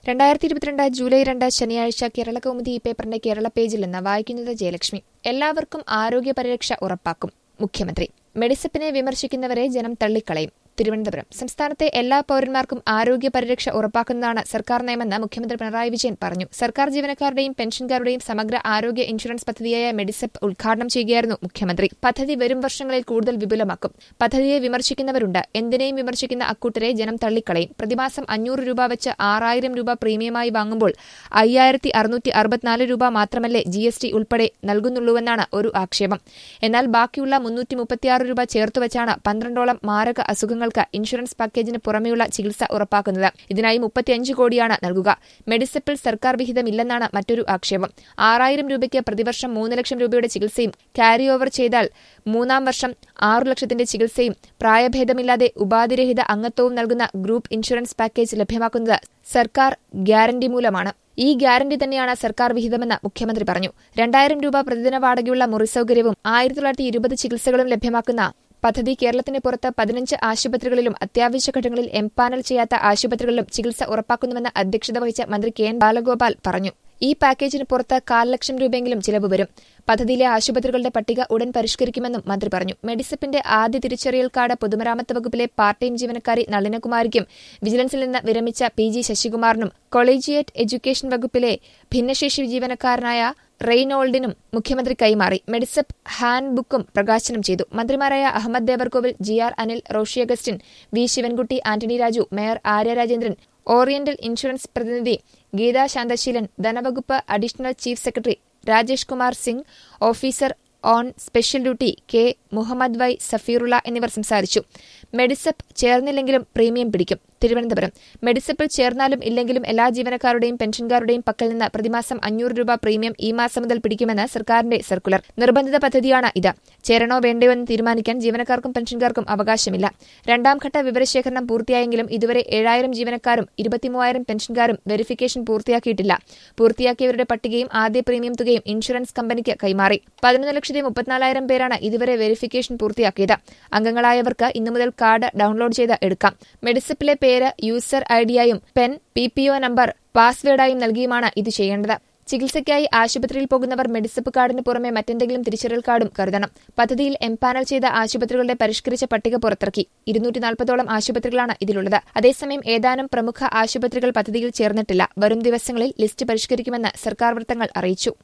രണ്ടായിരത്തി ഇരുപത്തിരണ്ട് ജൂലൈ രണ്ട് ശനിയാഴ്ച കേരള കൗമുദി ഈ പേപ്പറിന്റെ കേരള പേജിൽ നിന്ന് വായിക്കുന്നത് ജയലക്ഷ്മി എല്ലാവർക്കും ആരോഗ്യ പരിരക്ഷ ഉറപ്പാക്കും മുഖ്യമന്ത്രി മെഡിസപ്പിനെ വിമർശിക്കുന്നവരെ ജനം തള്ളിക്കളയും തിരുവനന്തപുരം സംസ്ഥാനത്തെ എല്ലാ പൌരന്മാർക്കും ആരോഗ്യ പരിരക്ഷ ഉറപ്പാക്കുന്നതാണ് സർക്കാർ നയമെന്ന് മുഖ്യമന്ത്രി പിണറായി വിജയൻ പറഞ്ഞു സർക്കാർ ജീവനക്കാരുടെയും പെൻഷൻകാരുടെയും സമഗ്ര ആരോഗ്യ ഇൻഷുറൻസ് പദ്ധതിയായ മെഡിസെപ്പ് ഉദ്ഘാടനം ചെയ്യുകയായിരുന്നു മുഖ്യമന്ത്രി പദ്ധതി വരും വർഷങ്ങളിൽ കൂടുതൽ വിപുലമാക്കും പദ്ധതിയെ വിമർശിക്കുന്നവരുണ്ട് എന്തിനേയും വിമർശിക്കുന്ന അക്കൂട്ടരെ ജനം തള്ളിക്കളയും പ്രതിമാസം അഞ്ഞൂറ് രൂപ വെച്ച് ആറായിരം രൂപ പ്രീമിയമായി വാങ്ങുമ്പോൾ അയ്യായിരത്തി അറുന്നൂറ്റി അറുപത്തിനാല് രൂപ മാത്രമല്ലേ ജി എസ് ടി ഉൾപ്പെടെ നൽകുന്നുള്ളൂവെന്നാണ് ഒരു ആക്ഷേപം എന്നാൽ ബാക്കിയുള്ള മുന്നൂറ്റി മുപ്പത്തിയാറ് രൂപ ചേർത്തുവച്ചാണ് പന്ത്രണ്ടോളം മാരക അസുഖങ്ങൾക്ക് ഇൻഷുറൻസ് പാക്കേജിന് പുറമെയുള്ള ചികിത്സ ഉറപ്പാക്കുന്നത് ഇതിനായി മുപ്പത്തിയഞ്ച് കോടിയാണ് നൽകുക മെഡിസെപ്പിൽ സർക്കാർ വിഹിതമില്ലെന്നാണ് മറ്റൊരു ആക്ഷേപം ആറായിരം രൂപയ്ക്ക് പ്രതിവർഷം മൂന്ന് ലക്ഷം രൂപയുടെ ചികിത്സയും ക്യാരി ഓവർ ചെയ്താൽ മൂന്നാം വർഷം ആറു ലക്ഷത്തിന്റെ ചികിത്സയും പ്രായഭേദമില്ലാതെ ഉപാധിരഹിത അംഗത്വവും നൽകുന്ന ഗ്രൂപ്പ് ഇൻഷുറൻസ് പാക്കേജ് ലഭ്യമാക്കുന്നത് സർക്കാർ ഗ്യാരണ്ടി മൂലമാണ് ഈ ഗ്യാരണ്ടി തന്നെയാണ് സർക്കാർ വിഹിതമെന്ന് മുഖ്യമന്ത്രി പറഞ്ഞു രണ്ടായിരം രൂപ പ്രതിദിന വാടകയുള്ള മുറി സൌകര്യവും ആയിരത്തി തൊള്ളായിരത്തി ഇരുപത് ചികിത്സകളും ലഭ്യമാക്കുന്ന പദ്ധതി കേരളത്തിന് പുറത്ത് പതിനഞ്ച് ആശുപത്രികളിലും അത്യാവശ്യ ഘട്ടങ്ങളിൽ എംപാനൽ ചെയ്യാത്ത ആശുപത്രികളിലും ചികിത്സ ഉറപ്പാക്കുന്നുവെന്ന് അധ്യക്ഷത വഹിച്ച മന്ത്രി കെ എൻ ബാലഗോപാൽ പറഞ്ഞു ഈ പാക്കേജിന് പുറത്ത് കാൽ ലക്ഷം രൂപയെങ്കിലും ചിലവ് വരും പദ്ധതിയിലെ ആശുപത്രികളുടെ പട്ടിക ഉടൻ പരിഷ്കരിക്കുമെന്നും മന്ത്രി പറഞ്ഞു മെഡിസപ്പിന്റെ ആദ്യ തിരിച്ചറിയൽ കാർഡ് പൊതുമരാമത്ത് വകുപ്പിലെ പാർട്ട് ടൈം ജീവനക്കാരി നളിനകുമാരിക്കും വിജിലൻസിൽ നിന്ന് വിരമിച്ച പി ജി ശശികുമാറിനും കൊളീജിയേറ്റ് എഡ്യൂക്കേഷൻ വകുപ്പിലെ ഭിന്നശേഷി ജീവനക്കാരനായ റെയ്നോൾഡിനും മുഖ്യമന്ത്രി കൈമാറി മെഡിസപ്പ് ഹാൻഡ് ബുക്കും പ്രകാശനം ചെയ്തു മന്ത്രിമാരായ Ahammad Devarkovil G R Anil Roshi Augustine V Sivankutty Antony Raju mayor Arya Rajendran oriental insurance പ്രതിനിധി ഗീതാ ശാന്തശീലൻ ധനവകുപ്പ് additional chief secretary Rajesh Kumar Singh officer on special duty K Muhammed Y Safirulla എന്നിവർ സംസാരിച്ചു മെഡിസപ്പ് ചേർന്നില്ലെങ്കിലും പ്രീമിയം പിടിക്കും തിരുവനന്തപുരം മെഡിസപ്പിൽ ചേർന്നാലും ഇല്ലെങ്കിലും എല്ലാ ജീവനക്കാരുടെയും പെൻഷൻകാരുടെയും പക്കൽ നിന്ന് പ്രതിമാസം അഞ്ഞൂറ് രൂപ പ്രീമിയം ഈ മാസം മുതൽ പിടിക്കുമെന്ന് സർക്കാരിന്റെ സർക്കുലർ നിർബന്ധിത പദ്ധതിയാണ് ഇത് ചേരണോ വേണ്ടയോ എന്ന് തീരുമാനിക്കാൻ ജീവനക്കാർക്കും പെൻഷൻകാർക്കും അവകാശമില്ല രണ്ടാംഘട്ട വിവരശേഖരണം പൂർത്തിയായെങ്കിലും ഇതുവരെ ഏഴായിരം ജീവനക്കാരും ഇരുപത്തിമൂവായിരം പെൻഷൻകാരും വെരിഫിക്കേഷൻ പൂർത്തിയാക്കിയിട്ടില്ല പൂർത്തിയാക്കിയവരുടെ പട്ടികയും ആദ്യ പ്രീമിയം തുകയും ഇൻഷുറൻസ് കമ്പനിക്ക് കൈമാറി പതിനൊന്ന് ലക്ഷത്തി മുപ്പത്തിനാലായിരം പേരാണ് ഇതുവരെ വെരിഫിക്കേഷൻ പൂർത്തിയാക്കിയത് അംഗങ്ങളായവർക്ക് ഇന്നു മുതൽ കാർഡ് ഡൌൺലോഡ് ചെയ്ത് എടുക്കാം മെഡിസപ്പിലെ പേര് യൂസർ ഐഡിയായും pen P P O number പാസ്വേഡായും നൽകിയുമാണ് ഇത് ചെയ്യേണ്ടത് ചികിത്സയ്ക്കായി ആശുപത്രിയിൽ പോകുന്നവർ മെഡിസപ്പ് കാർഡിന് പുറമെ മറ്റെന്തെങ്കിലും തിരിച്ചറിയൽ കാർഡും കരുതണം പദ്ധതിയിൽ എംപാനൽ ചെയ്ത ആശുപത്രികളുടെ പരിഷ്കരിച്ച പട്ടിക പുറത്തിറക്കി ഇരുന്നൂറ്റി നാൽപ്പതോളം ആശുപത്രികളാണ് ഇതിലുള്ളത് അതേസമയം ഏതാനും പ്രമുഖ ആശുപത്രികൾ പദ്ധതിയിൽ ചേർന്നിട്ടില്ല വരും ദിവസങ്ങളിൽ ലിസ്റ്റ് പരിഷ്കരിക്കുമെന്ന് സർക്കാർ വൃത്തങ്ങൾ അറിയിച്ചു